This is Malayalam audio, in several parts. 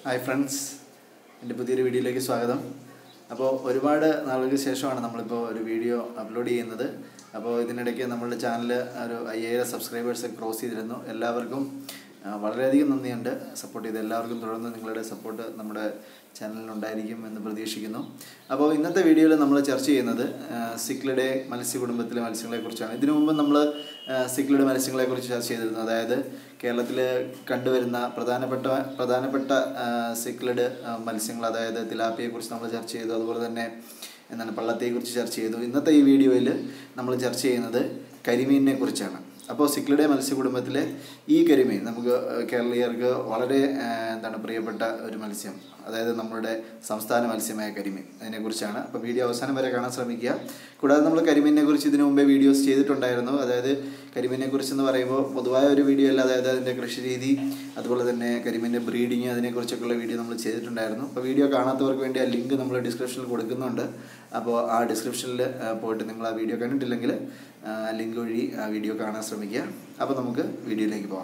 ഹായ് ഫ്രണ്ട്സ് എൻ്റെ പുതിയൊരു വീഡിയോയിലേക്ക് സ്വാഗതം അപ്പോൾ ഒരുപാട് നാളുകൾക്ക് ശേഷമാണ് നമ്മളിപ്പോൾ ഒരു വീഡിയോ അപ്ലോഡ് ചെയ്യുന്നത് അപ്പോൾ ഇതിനിടയ്ക്ക് നമ്മളുടെ ചാനൽ ഒരു അയ്യായിരം സബ്സ്ക്രൈബേഴ്സ് ക്രോസ് ചെയ്തിരുന്നു എല്ലാവർക്കും ആ, വളരെയധികം നന്ദിയുണ്ട് സപ്പോർട്ട് ചെയ്ത് എല്ലാവർക്കും തുടർന്ന് നിങ്ങളുടെ സപ്പോർട്ട് നമ്മുടെ ചാനലിനുണ്ടായിരിക്കും എന്ന് പ്രതീക്ഷിക്കുന്നു അപ്പോൾ ഇന്നത്തെ വീഡിയോയിൽ നമ്മൾ ചർച്ച ചെയ്യുന്നത് ആ, സിക്ലിഡേ മത്സ്യകുടുംബത്തിലെ മത്സ്യങ്ങളെക്കുറിച്ചാണ് ഇതിനു മുമ്പ് നമ്മൾ സിക്ലിഡ് മത്സ്യങ്ങളെക്കുറിച്ച് ചർച്ച ചെയ്തിരുന്നു അതായത് കേരളത്തിൽ കണ്ടുവരുന്ന പ്രധാനപ്പെട്ട പ്രധാനപ്പെട്ട ആ, സിക്ലിഡ് ആ, മത്സ്യങ്ങൾ അതായത് തിലാപ്പിയെക്കുറിച്ച് നമ്മൾ ചർച്ച ചെയ്തു അതുപോലെ തന്നെ എന്താണ് പള്ളത്തെക്കുറിച്ച് ചർച്ച ചെയ്തു ഇന്നത്തെ ഈ വീഡിയോയിൽ നമ്മൾ ചർച്ച ചെയ്യുന്നത് കരിമീനിനെ കുറിച്ചാണ് അപ്പോൾ സിക്ലിഡേ മത്സ്യകുടുംബത്തിലെ ഈ കരിമീൻ നമുക്ക് കേരളീയർക്ക് വളരെ ആ, എന്താണ് പ്രിയപ്പെട്ട ഒരു മത്സ്യം അതായത് നമ്മുടെ സംസ്ഥാന മത്സ്യമായ കരിമീൻ അതിനെക്കുറിച്ചാണ് അപ്പോൾ വീഡിയോ അവസാനം വരെ കാണാൻ ശ്രമിക്കുക കൂടാതെ നമ്മൾ കരിമീനിനെ കുറിച്ച് ഇതിനു മുമ്പേ വീഡിയോസ് ചെയ്തിട്ടുണ്ടായിരുന്നു അതായത് കരിമീനെ കുറിച്ച് എന്ന് പറയുമ്പോൾ പൊതുവായ ഒരു വീഡിയോ അല്ല അതായത് അതിൻ്റെ കൃഷി രീതി അതുപോലെ തന്നെ കരിമീൻ്റെ ബ്രീഡിങ് അതിനെക്കുറിച്ചൊക്കെയുള്ള വീഡിയോ നമ്മൾ ചെയ്തിട്ടുണ്ടായിരുന്നു അപ്പോൾ വീഡിയോ കാണാത്തവർക്ക് വേണ്ടി ആ ലിങ്ക് നമ്മൾ ഡിസ്ക്രിപ്ഷനിൽ കൊടുക്കുന്നുണ്ട് അപ്പോൾ ആ ഡിസ്ക്രിപ്ഷനിൽ പോയിട്ട് നിങ്ങൾ ആ വീഡിയോ കണ്ടിട്ടില്ലെങ്കിൽ ആ ലിങ്ക് വഴി ആ വീഡിയോ കാണാൻ ശ്രമിക്കുക അപ്പോൾ നമുക്ക് വീഡിയോയിലേക്ക് പോകാം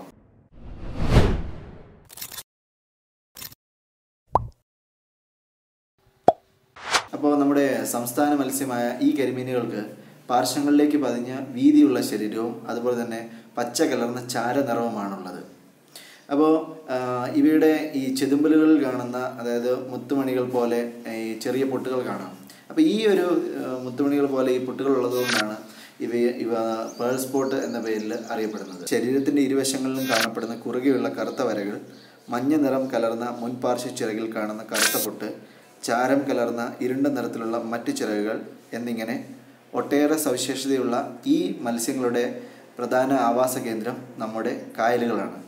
അപ്പോൾ നമ്മുടെ സംസ്ഥാന മത്സ്യമായ ഈ കരിമീനുകൾക്ക് പാർശ്വങ്ങളിലേക്ക് പതിഞ്ഞ വീതിയുള്ള ശരീരവും അതുപോലെ തന്നെ പച്ച കലർന്ന ചാര നിറവുമാണുള്ളത് അപ്പോൾ ഇവയുടെ ഈ ചെതുമ്പലുകളിൽ കാണുന്ന അതായത് മുത്തുമണികൾ പോലെ ഈ ചെറിയ പൊട്ടുകൾ കാണാം അപ്പോൾ ഈ ഒരു ആ, മുത്തുമണികൾ പോലെ ഈ പൊട്ടുകൾ ഉള്ളതുകൊണ്ടാണ് ഇവയെ ഇവ പേൾ സ്പോട്ട് എന്ന പേരിൽ അറിയപ്പെടുന്നത് ശരീരത്തിൻ്റെ ഇരുവശങ്ങളിലും കാണപ്പെടുന്ന കുറുകെയുള്ള കറുത്ത വരകൾ മഞ്ഞ നിറം കലർന്ന മുൻപാർശ്വ ചിറകിൽ കാണുന്ന കറുത്ത പൊട്ട് ചാരം കലർന്ന ഇരുണ്ട നിറത്തിലുള്ള മറ്റു ചിറകുകൾ എന്നിങ്ങനെ ഒട്ടേറെ സവിശേഷതയുള്ള ഈ മത്സ്യങ്ങളുടെ പ്രധാന ആവാസ കേന്ദ്രം നമ്മുടെ കായലുകളാണ്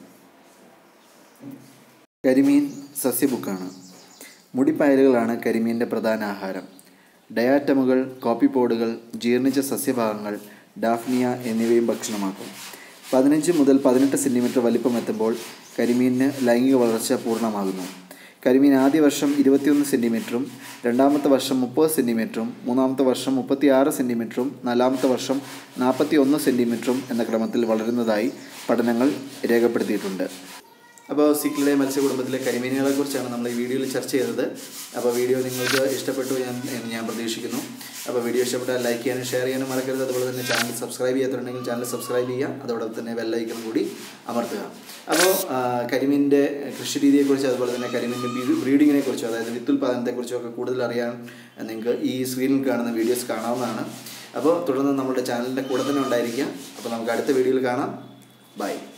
കരിമീൻ സസ്യബുക്കാണ് മുടിപ്പായലുകളാണ് കരിമീൻ്റെ പ്രധാന ആഹാരം ഡയാറ്റമുകൾ കോപ്പിപ്പോഡുകൾ ജീർണിച്ച സസ്യഭാഗങ്ങൾ ഡാഫ്നിയ എന്നിവയും ഭക്ഷണമാക്കും പതിനഞ്ച് മുതൽ പതിനെട്ട് സെൻറ്റിമീറ്റർ വലിപ്പമെത്തുമ്പോൾ കരിമീനിന് ലൈംഗിക വളർച്ച പൂർണ്ണമാകുന്നു കരിമീൻ ആദ്യ വർഷം ഇരുപത്തിയൊന്ന് സെൻറ്റിമീറ്ററും രണ്ടാമത്തെ വർഷം മുപ്പത് സെൻറ്റിമീറ്ററും മൂന്നാമത്തെ വർഷം മുപ്പത്തിയാറ് സെൻറ്റിമീറ്ററും നാലാമത്തെ വർഷം നാൽപ്പത്തി ഒന്ന് സെൻറ്റിമീറ്ററും എന്ന ക്രമത്തിൽ വളരുന്നതായി പഠനങ്ങൾ രേഖപ്പെടുത്തിയിട്ടുണ്ട് അപ്പോൾ സിക്കിളിലെ മത്സ്യകുടുംബത്തിലെ കരിമീനുകളെ കുറിച്ചാണ് നമ്മൾ ഈ വീഡിയോയിൽ ചർച്ച ചെയ്തത് അപ്പോൾ വീഡിയോ നിങ്ങൾക്ക് ഇഷ്ടപ്പെട്ടു ഞാൻ എന്ന് ഞാൻ പ്രതീക്ഷിക്കുന്നു അപ്പോൾ വീഡിയോ ഇഷ്ടപ്പെട്ടാൽ ലൈക്ക് ചെയ്യാനും ഷെയർ ചെയ്യാനും മറക്കരുത് അതുപോലെ തന്നെ ചാനൽ സബ്സ്ക്രൈബ് ചെയ്യാത്തുണ്ടെങ്കിൽ ചാനൽ സബ്സ്ക്രൈബ് ചെയ്യുക അതോടൊപ്പം തന്നെ ബെല്ലൈക്കൺ കൂടി അമർത്തുക അപ്പോൾ കരിമീനിൻ്റെ കൃഷി രീതിയെക്കുറിച്ച് അതുപോലെ തന്നെ കരിമീൻ്റെ ബ്രീഡിങ്ങിനെ കുറിച്ചും അതായത് വിത്തുൽപാദനത്തെക്കുറിച്ചും ഒക്കെ കൂടുതൽ അറിയാൻ നിങ്ങൾക്ക് ഈ സ്ക്രീനിൽ കാണുന്ന വീഡിയോസ് കാണാവുന്നതാണ് അപ്പോൾ തുടർന്ന് നമ്മുടെ ചാനലിൻ്റെ കൂടെ തന്നെ ഉണ്ടായിരിക്കുക അപ്പോൾ നമുക്ക് അടുത്ത വീഡിയോയിൽ കാണാം ബൈ